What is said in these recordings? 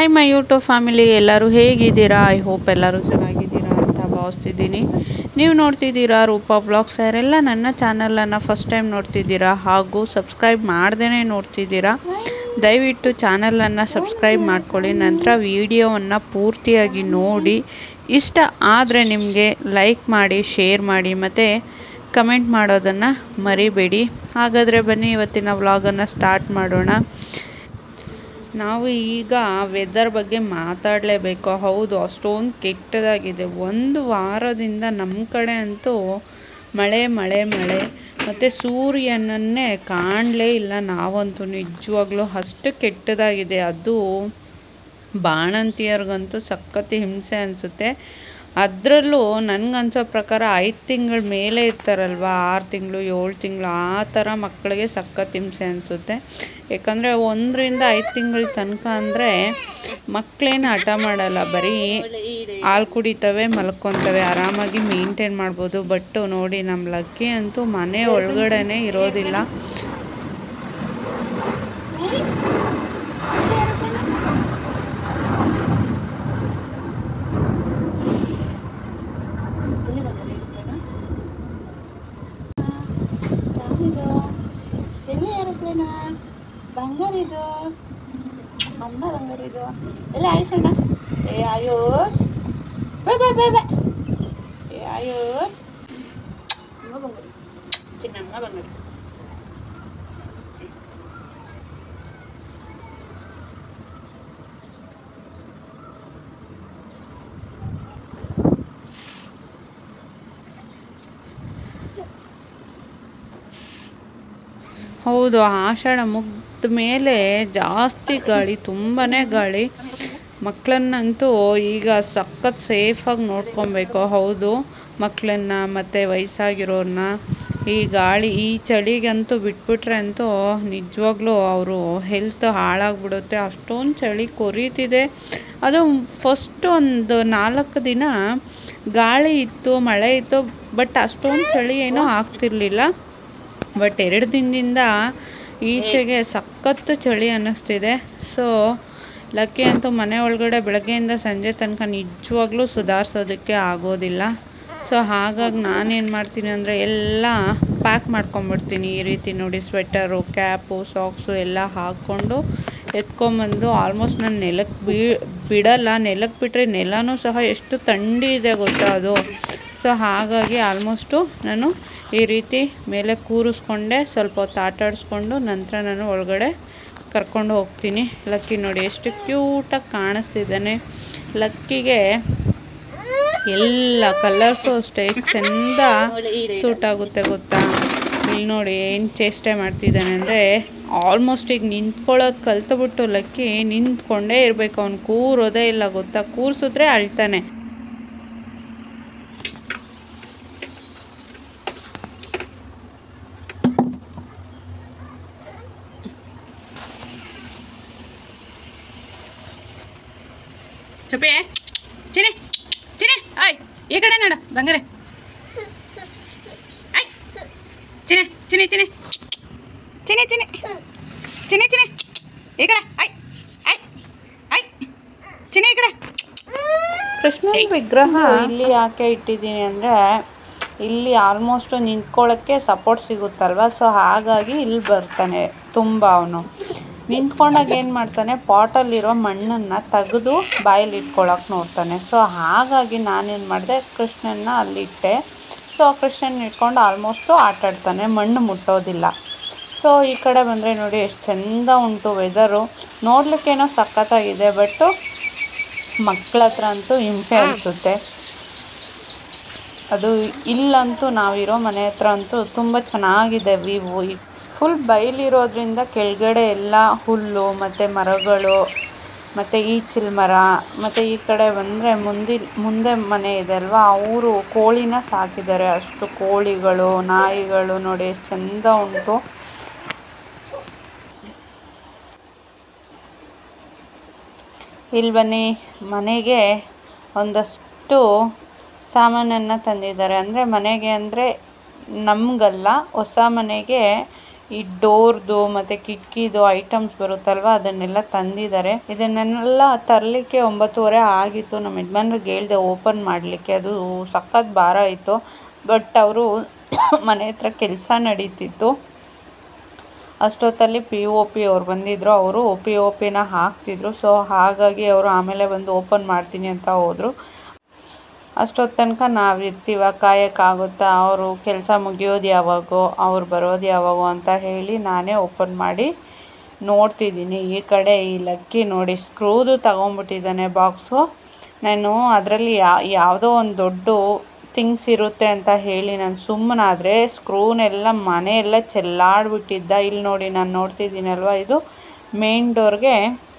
Hi my YouTube family ಎಲ್ಲರೂ ಹೇಗಿದ್ದೀರಾ I hope ಎಲ್ಲರೂ ಚೆನ್ನಾಗಿದ್ದೀರಾ ಅಂತ ಭಾವಿಸ್ತಿದ್ದೀನಿ ನೀವು ನೋಡ್ತಿದ್ದೀರಾ ರೂಪಾ ವ್ಲಾಗ್ಸ್ ಯಾರೆಲ್ಲ ನನ್ನ ಚಾನಲನ್ನು ಫಸ್ಟ್ ಟೈಮ್ ನೋಡ್ತಿದ್ದೀರಾ ಹಾಗೂ ಸಬ್ಸ್ಕ್ರೈಬ್ ಮಾಡ್ದೇ ನೋಡ್ತಿದ್ದೀರಾ ದಯವಿಟ್ಟು ಚಾನಲನ್ನು ಸಬ್ಸ್ಕ್ರೈಬ್ ಮಾಡ್ಕೊಳ್ಳಿ ನಂತರ ವಿಡಿಯೋವನ್ನು ಪೂರ್ತಿಯಾಗಿ ನೋಡಿ ಇಷ್ಟ ಆದರೆ ನಿಮಗೆ ಲೈಕ್ ಮಾಡಿ ಶೇರ್ ಮಾಡಿ ಮತ್ತು ಕಮೆಂಟ್ ಮಾಡೋದನ್ನು ಮರಿಬೇಡಿ ಹಾಗಾದರೆ ಬನ್ನಿ ಇವತ್ತಿನ ವ್ಲಾಗನ್ನು ಸ್ಟಾರ್ಟ್ ಮಾಡೋಣ ನಾವು ಈಗ ವೆದರ್ ಬಗ್ಗೆ ಮಾತಾಡಲೇಬೇಕು ಹೌದು ಅಷ್ಟೊಂದು ಕೆಟ್ಟದಾಗಿದೆ ಒಂದು ವಾರದಿಂದ ನಮ್ಮ ಕಡೆ ಅಂತೂ ಮಳೆ ಮಳೆ ಮಳೆ ಮತ್ತು ಸೂರ್ಯನನ್ನೇ ಕಾಣಲೇ ಇಲ್ಲ ನಾವಂತೂ ನಿಜವಾಗ್ಲೂ ಅಷ್ಟು ಕೆಟ್ಟದಾಗಿದೆ ಅದು ಬಾಣಂತಿಯರಿಗಂತೂ ಸಖತ್ ಹಿಂಸೆ ಅನಿಸುತ್ತೆ ಅದರಲ್ಲೂ ನನಗನ್ಸೋ ಪ್ರಕಾರ ಐದು ತಿಂಗಳ ಮೇಲೆ ಇರ್ತಾರಲ್ವ ಆರು ತಿಂಗಳು ಏಳು ತಿಂಗಳು ಆ ಥರ ಮಕ್ಕಳಿಗೆ ಸಖತ್ ಹಿಂಸೆ ಅನಿಸುತ್ತೆ ಯಾಕಂದರೆ ಒಂದರಿಂದ ಐದು ತಿಂಗಳ ತನಕ ಅಂದರೆ ಮಕ್ಕಳೇನು ಹಠ ಮಾಡಲ್ಲ ಬರೀ ಹಾಲು ಕುಡಿತವೆ ಮಲ್ಕೊತವೆ ಆರಾಮಾಗಿ ಮೇಂಟೈನ್ ಮಾಡ್ಬೋದು ಬಟ್ ನೋಡಿ ನಮ್ಮ ಲಕ್ಕಿ ಅಂತೂ ಮನೆ ಒಳಗಡೆನೇ ಇರೋದಿಲ್ಲ ಯಾವಿದು ಚೆನ್ನಿ ಏರೋಪ್ಲೇನ ಬಂಗಾರಿದು ಅಮ್ಮ ಬಂಗಾರಿದು ಎಲ್ಲ ಆಯುಷಣ್ಣ ಏ Ayush bye bye bye bye ಏ ಆಯುಷ್ ಅಮ್ಮ ಬಂಗಾರಿ ಚಿನ್ನಮ್ಮ ಬಂಗಾರಿ ಹೌದು ಆಷಾಢ ಮುಗ್ದ ಮೇಲೆ ಜಾಸ್ತಿ ಗಾಳಿ ತುಂಬಾ ಗಾಳಿ ಮಕ್ಕಳನ್ನಂತೂ ಈಗ ಸಖತ್ ಸೇಫಾಗಿ ನೋಡ್ಕೊಬೇಕು ಹೌದು ಮಕ್ಕಳನ್ನ ಮತ್ತು ವಯಸ್ಸಾಗಿರೋರನ್ನ ಈ ಗಾಳಿ ಈ ಚಳಿಗಂತೂ ಬಿಟ್ಬಿಟ್ರೆ ಅಂತೂ ನಿಜವಾಗ್ಲೂ ಅವರು ಹೆಲ್ತ್ ಹಾಳಾಗ್ಬಿಡುತ್ತೆ ಅಷ್ಟೊಂದು ಚಳಿ ಕೊರೀತಿದೆ ಅದು ಫಸ್ಟ್ ಒಂದು ನಾಲ್ಕು ದಿನ ಗಾಳಿ ಇತ್ತು ಮಳೆ ಇತ್ತು ಬಟ್ ಅಷ್ಟೊಂದು ಚಳಿ ಏನೂ ಆಗ್ತಿರ್ಲಿಲ್ಲ ಬಟ್ ಎರಡು ದಿನದಿಂದ ಈಚೆಗೆ ಸಖತ್ತು ಚಳಿ ಅನ್ನಿಸ್ತಿದೆ ಸೊ ಲಕ್ಕಿ ಅಂತೂ ಮನೆ ಒಳಗಡೆ ಬೆಳಗ್ಗೆಯಿಂದ ಸಂಜೆ ತನಕ ನಿಜವಾಗ್ಲೂ ಸುಧಾರಿಸೋದಕ್ಕೆ ಆಗೋದಿಲ್ಲ ಸೊ ಹಾಗಾಗಿ ನಾನೇನು ಮಾಡ್ತೀನಿ ಅಂದರೆ ಎಲ್ಲ ಪ್ಯಾಕ್ ಮಾಡ್ಕೊಂಬಿಡ್ತೀನಿ ಈ ರೀತಿ ನೋಡಿ ಸ್ವೆಟರು ಕ್ಯಾಪು ಸಾಕ್ಸು ಎಲ್ಲ ಹಾಕ್ಕೊಂಡು ಎತ್ಕೊಂಬಂದು ಆಲ್ಮೋಸ್ಟ್ ನಾನು ನೆಲಕ್ಕೆ ಬೀ ಬಿಡಲ್ಲ ನೆಲಕ್ಕೆ ಬಿಟ್ಟರೆ ನೆಲನೂ ಸಹ ಎಷ್ಟು ಥಂಡಿ ಇದೆ ಗೊತ್ತಾ ಅದು ಸೊ ಹಾಗಾಗಿ ಆಲ್ಮೋಸ್ಟು ನಾನು ಈ ರೀತಿ ಮೇಲೆ ಕೂರಿಸ್ಕೊಂಡೆ ಸ್ವಲ್ಪ ಹೊತ್ತು ಆಟ ಆಡಿಸ್ಕೊಂಡು ನಂತರ ನಾನು ಒಳಗಡೆ ಕರ್ಕೊಂಡು ಹೋಗ್ತೀನಿ ಲಕ್ಕಿ ನೋಡಿ ಎಷ್ಟು ಕ್ಯೂಟಾಗಿ ಕಾಣಿಸ್ತಿದ್ದಾನೆ ಲಕ್ಕಿಗೆ ಎಲ್ಲ ಕಲರ್ಸು ಅಷ್ಟೇ ಎಷ್ಟು ಚೆಂದ ಸೂಟ್ ಆಗುತ್ತೆ ಗೊತ್ತಾ ಇಲ್ಲಿ ನೋಡಿ ಏನು ಚೇಷ್ಟೆ ಮಾಡ್ತಿದ್ದಾನೆ ಅಂದರೆ ಆಲ್ಮೋಸ್ಟ್ ಈಗ ನಿಂತ್ಕೊಳ್ಳೋದು ಕಲ್ತ್ಬಿಟ್ಟು ಲಕ್ಕಿ ನಿಂತ್ಕೊಂಡೇ ಇರಬೇಕು ಅವ್ನು ಕೂರೋದೇ ಇಲ್ಲ ಗೊತ್ತಾ ಕೂರಿಸಿದ್ರೆ ಅಳ್ತಾನೆ ಚುಪ್ಪೆ ಚಿನಿ ಚಿನಿ ಆಯ್ ಈ ಕಡೆ ನೋಡು ಬಂಗಾರೆ ಆಯ್ ಚಿನಿ ಚಿನಿ ಚಿನಿ ಚಿನಿ ಚಿನಿ ಚಿನಿ ಚಿನಿ ಈ ಕಡೆ ಆಯ್ ಆಯ್ ಆಯ್ ಚಿನಿ ಈ ಕಡೆ ಕೃಷ್ಣನ ವಿಗ್ರಹ ಇಲ್ಲಿ ಯಾಕೆ ಇಟ್ಟಿದ್ದೀನಿ ಅಂದರೆ ಇಲ್ಲಿ ಆಲ್ಮೋಸ್ಟ್ ನಿಂತ್ಕೊಳ್ಳೋಕ್ಕೆ ಸಪೋರ್ಟ್ ಸಿಗುತ್ತಲ್ವ ಸೊ ಹಾಗಾಗಿ ಇಲ್ಲಿ ಬರ್ತಾನೆ ತುಂಬ ಅವನು ನಿಂತ್ಕೊಂಡಾಗ ಏನು ಮಾಡ್ತಾನೆ ಪಾಟಲ್ಲಿರೋ ಮಣ್ಣನ್ನು ತೆಗೆದು ಬಾಯಲ್ಲಿ ಇಟ್ಕೊಳಕ್ಕೆ ನೋಡ್ತಾನೆ ಸೊ ಹಾಗಾಗಿ ನಾನೇನು ಮಾಡಿದೆ ಕೃಷ್ಣನ್ನ ಅಲ್ಲಿಟ್ಟೆ ಸೊ ಕೃಷ್ಣನ್ ಇಟ್ಕೊಂಡು ಆಲ್ಮೋಸ್ಟು ಆಟಾಡ್ತಾನೆ ಮಣ್ಣು ಮುಟ್ಟೋದಿಲ್ಲ ಸೊ ಈ ಕಡೆ ಬಂದರೆ ನೋಡಿ ಎಷ್ಟು ಚೆಂದ ಉಂಟು ವೆದರು ನೋಡ್ಲಿಕ್ಕೇನೋ ಸಖತ್ತಾಗಿದೆ ಬಟ್ಟು ಮಕ್ಕಳ ಹತ್ರ ಅಂತೂ ಹಿಂಸೆ ಅನಿಸುತ್ತೆ ಅದು ಇಲ್ಲಂತೂ ನಾವಿರೋ ಮನೆ ಹತ್ರ ಅಂತೂ ತುಂಬ ಚೆನ್ನಾಗಿದೆ ವ್ಯೂ ಫುಲ್ ಬಯಲಿರೋದ್ರಿಂದ ಕೆಳಗಡೆ ಎಲ್ಲ ಹುಲ್ಲು ಮತ್ತು ಮರಗಳು ಮತ್ತು ಈಚಿಲ್ ಮರ ಮತ್ತು ಈ ಕಡೆ ಬಂದರೆ ಮುಂದೆ ಮುಂದೆ ಮನೆ ಇದೆ ಅಲ್ವಾ ಅವರು ಕೋಳಿನ ಸಾಕಿದ್ದಾರೆ ಅಷ್ಟು ಕೋಳಿಗಳು ನಾಯಿಗಳು ನೋಡಿ ಎಷ್ಟು ಚೆಂದ ಉಂಟು ಇಲ್ಲಿ ಬನ್ನಿ ಮನೆಗೆ ಒಂದಷ್ಟು ಸಾಮಾನನ್ನು ತಂದಿದ್ದಾರೆ ಅಂದರೆ ಮನೆಗೆ ಅಂದರೆ ನಮಗಲ್ಲ ಹೊಸ ಮನೆಗೆ ಈ ಡೋರ್ದು ಮತ್ತು ಕಿಟಕಿದು ಐಟಮ್ಸ್ ಬರುತ್ತಲ್ವ ಅದನ್ನೆಲ್ಲ ತಂದಿದ್ದಾರೆ ಇದನ್ನೆಲ್ಲ ತರಲಿಕ್ಕೆ ಒಂಬತ್ತುವರೆ ಆಗಿತ್ತು ನಮ್ಮ ಯಜಮಾನ್ರಿಗೆ ಹೇಳ್ದೆ ಓಪನ್ ಮಾಡಲಿಕ್ಕೆ ಅದು ಸಖತ್ ಭಾರ ಇತ್ತು ಬಟ್ ಅವರು ಮನೆ ಹತ್ರ ಕೆಲಸ ನಡೀತಿತ್ತು ಅಷ್ಟೊತ್ತಲ್ಲಿ ಪಿ ಒ ಪಿ ಅವ್ರು ಬಂದಿದ್ದರು ಅವರು ಪಿ ಒ ಪಿನ ಹಾಕ್ತಿದ್ರು ಸೊ ಹಾಗಾಗಿ ಅವರು ಆಮೇಲೆ ಬಂದು ಓಪನ್ ಮಾಡ್ತೀನಿ ಅಂತ ಹೋದರು ಅಷ್ಟೊತ್ತು ತನಕ ನಾವು ಇರ್ತೀವ ಕಾಯೋಕ್ಕಾಗುತ್ತಾ ಅವರು ಕೆಲಸ ಮುಗಿಯೋದು ಯಾವಾಗೋ ಅವ್ರು ಬರೋದು ಯಾವಾಗೋ ಅಂತ ಹೇಳಿ ನಾನೇ ಓಪನ್ ಮಾಡಿ ನೋಡ್ತಿದ್ದೀನಿ ಈ ಕಡೆ ಈ ಲಕ್ಕಿ ನೋಡಿ ಸ್ಕ್ರೂದು ತಗೊಂಬಿಟ್ಟಿದ್ದಾನೆ ಬಾಕ್ಸು ನಾನು ಅದರಲ್ಲಿ ಯಾ ಯಾವುದೋ ಒಂದು ದೊಡ್ಡ ಥಿಂಗ್ಸ್ ಇರುತ್ತೆ ಅಂತ ಹೇಳಿ ನಾನು ಸುಮ್ಮನಾದರೆ ಸ್ಕ್ರೂನೆಲ್ಲ ಮನೆಯೆಲ್ಲ ಚೆಲ್ಲಾಡ್ಬಿಟ್ಟಿದ್ದ ಇಲ್ಲಿ ನೋಡಿ ನಾನು ನೋಡ್ತಿದ್ದೀನಲ್ವ ಇದು ಮೇನ್ ಡೋರ್ಗೆ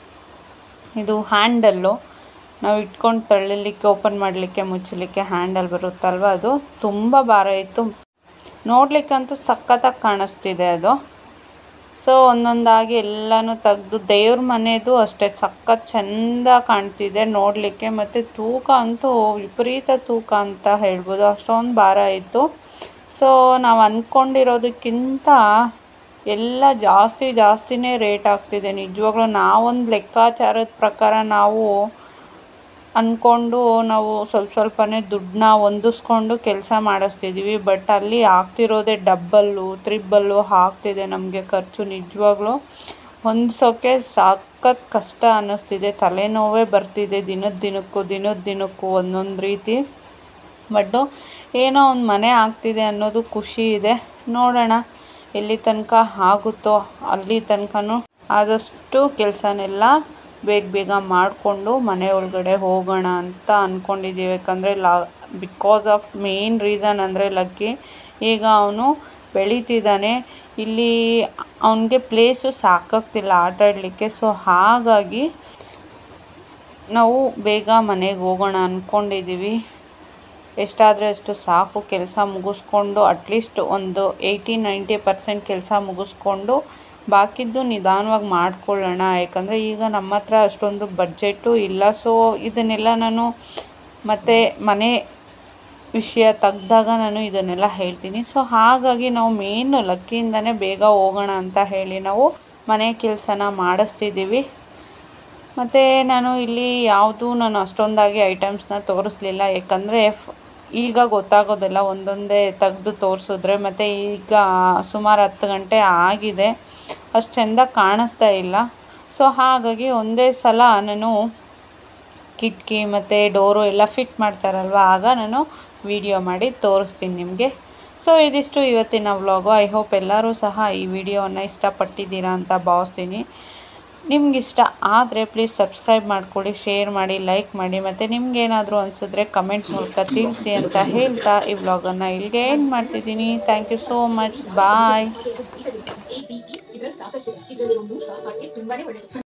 ಇದು ಹ್ಯಾಂಡಲ್ಲು ನಾವು ಇಟ್ಕೊಂಡು ತಳ್ಳಲಿಕ್ಕೆ ಓಪನ್ ಮಾಡಲಿಕ್ಕೆ ಮುಚ್ಚಲಿಕ್ಕೆ ಹ್ಯಾಂಡಲ್ ಬರುತ್ತಲ್ವ ಅದು ತುಂಬ ಭಾರ ಇತ್ತು ನೋಡ್ಲಿಕ್ಕಂತೂ ಸಖತ್ತಾಗಿ ಕಾಣಿಸ್ತಿದೆ ಅದು ಸೊ ಒಂದೊಂದಾಗಿ ಎಲ್ಲನೂ ತೆಗ್ದು ದೇವ್ರ ಮನೆದು ಅಷ್ಟೇ ಸಖತ್ ಚೆಂದ ಕಾಣ್ತಿದೆ ನೋಡಲಿಕ್ಕೆ ಮತ್ತು ತೂಕ ಅಂತೂ ವಿಪರೀತ ತೂಕ ಅಂತ ಹೇಳ್ಬೋದು ಅಷ್ಟೊಂದು ಭಾರ ಇತ್ತು ಸೊ ನಾವು ಅಂದ್ಕೊಂಡಿರೋದಕ್ಕಿಂತ ಎಲ್ಲ ಜಾಸ್ತಿ ಜಾಸ್ತಿನೇ ರೇಟ್ ಆಗ್ತಿದೆ ನಿಜವಾಗ್ಲೂ ನಾವೊಂದು ಲೆಕ್ಕಾಚಾರದ ಪ್ರಕಾರ ನಾವು ಅಂದ್ಕೊಂಡು ನಾವು ಸ್ವಲ್ಪ ಸ್ವಲ್ಪನೇ ದುಡ್ಡನ್ನ ಹೊಂದಿಸ್ಕೊಂಡು ಕೆಲಸ ಮಾಡಿಸ್ತಿದ್ದೀವಿ ಬಟ್ ಅಲ್ಲಿ ಆಗ್ತಿರೋದೇ ಡಬ್ಬಲ್ಲು ತ್ರಿಬ್ಬಲ್ಲು ಆಗ್ತಿದೆ ನಮಗೆ ಖರ್ಚು ನಿಜವಾಗ್ಲೂ ಹೊಂದಿಸೋಕ್ಕೆ ಸಖತ್ ಕಷ್ಟ ಅನ್ನಿಸ್ತಿದೆ ತಲೆನೋವೇ ಬರ್ತಿದೆ ದಿನದ ದಿನಕ್ಕೂ ದಿನದ ದಿನಕ್ಕೂ ಒಂದೊಂದು ರೀತಿ ಬಟ್ಟು ಏನೋ ಒಂದು ಮನೆ ಆಗ್ತಿದೆ ಅನ್ನೋದು ಖುಷಿ ಇದೆ ನೋಡೋಣ ಎಲ್ಲಿ ತನಕ ಆಗುತ್ತೋ ಅಲ್ಲಿ ತನಕನೂ ಆದಷ್ಟು ಕೆಲಸನೆಲ್ಲ ಬೇಗ ಬೇಗ ಮಾಡಿಕೊಂಡು ಮನೆ ಒಳಗಡೆ ಹೋಗೋಣ ಅಂತ ಅಂದ್ಕೊಂಡಿದ್ದೀವಿ ಯಾಕಂದರೆ ಲಾ ಬಿಕಾಸ್ ಆಫ್ ಮೇನ್ ರೀಸನ್ ಅಂದರೆ ಲಕ್ಕಿ ಈಗ ಅವನು ಬೆಳೀತಿದ್ದಾನೆ ಇಲ್ಲಿ ಅವನಿಗೆ ಪ್ಲೇಸು ಸಾಕಾಗ್ತಿಲ್ಲ ಆಟ ಆಡಲಿಕ್ಕೆ ಸೊ ಹಾಗಾಗಿ ನಾವು ಬೇಗ ಮನೆಗೆ ಹೋಗೋಣ ಅಂದ್ಕೊಂಡಿದ್ದೀವಿ ಎಷ್ಟಾದರೆ ಅಷ್ಟು ಸಾಕು ಕೆಲಸ ಮುಗಿಸ್ಕೊಂಡು ಅಟ್ಲೀಸ್ಟ್ ಒಂದು ಏಯ್ಟಿ ನೈಂಟಿ ಪರ್ಸೆಂಟ್ ಕೆಲಸ ಮುಗಿಸ್ಕೊಂಡು ಬಾಕಿದ್ದು ನಿಧಾನವಾಗಿ ಮಾಡ್ಕೊಳ್ಳೋಣ ಯಾಕಂದರೆ ಈಗ ನಮ್ಮ ಹತ್ರ ಅಷ್ಟೊಂದು ಬಡ್ಜೆಟು ಇಲ್ಲ ಸೊ ಇದನ್ನೆಲ್ಲ ನಾನು ಮತ್ತು ಮನೆ ವಿಷಯ ತೆಗ್ದಾಗ ನಾನು ಇದನ್ನೆಲ್ಲ ಹೇಳ್ತೀನಿ ಸೊ ಹಾಗಾಗಿ ನಾವು ಮೇನ್ ಲಕ್ಕಿಯಿಂದನೇ ಬೇಗ ಹೋಗೋಣ ಅಂತ ಹೇಳಿ ನಾವು ಮನೆ ಕೆಲಸನ ಮಾಡಿಸ್ತಿದ್ದೀವಿ ಮತ್ತು ನಾನು ಇಲ್ಲಿ ಯಾವುದು ನಾನು ಅಷ್ಟೊಂದಾಗಿ ಐಟಮ್ಸ್ನ ತೋರಿಸ್ಲಿಲ್ಲ ಯಾಕಂದರೆ ಈಗ ಗೊತ್ತಾಗೋದಿಲ್ಲ ಒಂದೊಂದೇ ತೆಗ್ದು ತೋರಿಸಿದ್ರೆ ಮತ್ತು ಈಗ ಸುಮಾರು ಹತ್ತು ಗಂಟೆ ಆಗಿದೆ ಅಷ್ಟು ಚೆಂದ ಕಾಣಿಸ್ತಾ ಇಲ್ಲ ಸೊ ಹಾಗಾಗಿ ಒಂದೇ ಸಲ ನಾನು ಕಿಟಕಿ ಮತ್ತು ಡೋರು ಎಲ್ಲ ಫಿಟ್ ಮಾಡ್ತಾರಲ್ವ ಆಗ ನಾನು ವಿಡಿಯೋ ಮಾಡಿ ತೋರಿಸ್ತೀನಿ ನಿಮಗೆ ಸೊ ಇದಿಷ್ಟು ಇವತ್ತಿನ ವ್ಲಾಗು ಐ ಹೋಪ್ ಎಲ್ಲರೂ ಸಹ ಈ ವಿಡಿಯೋವನ್ನು ಇಷ್ಟಪಟ್ಟಿದ್ದೀರಾ ಅಂತ ಭಾವಿಸ್ತೀನಿ ನಿಮ್ಗೆ ಇಷ್ಟ ಆದರೆ ಪ್ಲೀಸ್ ಸಬ್ಸ್ಕ್ರೈಬ್ ಮಾಡ್ಕೊಳ್ಳಿ ಶೇರ್ ಮಾಡಿ ಲೈಕ್ ಮಾಡಿ ಮತ್ತು ನಿಮ್ಗೇನಾದರೂ ಅನಿಸಿದ್ರೆ ಕಮೆಂಟ್ ಮೂಲಕ ತಿಳಿಸಿ ಅಂತ ಹೇಳ್ತಾ ಈ ವ್ಲಾಗನ್ನು ಇಲ್ಲಿಗೆ ಎಂಡ್ ಮಾಡ್ತಿದ್ದೀನಿ thank you so much bye ಇದ್ರಲ್ಲಿ ಸಾಕಷ್ಟು ಇದೆ. ಇದ್ರಲ್ಲಿರೋ ಮೂಸ ಬಟ್ಟೆ ತುಂಬಾನೇ ಒಳ್ಳೆಯದು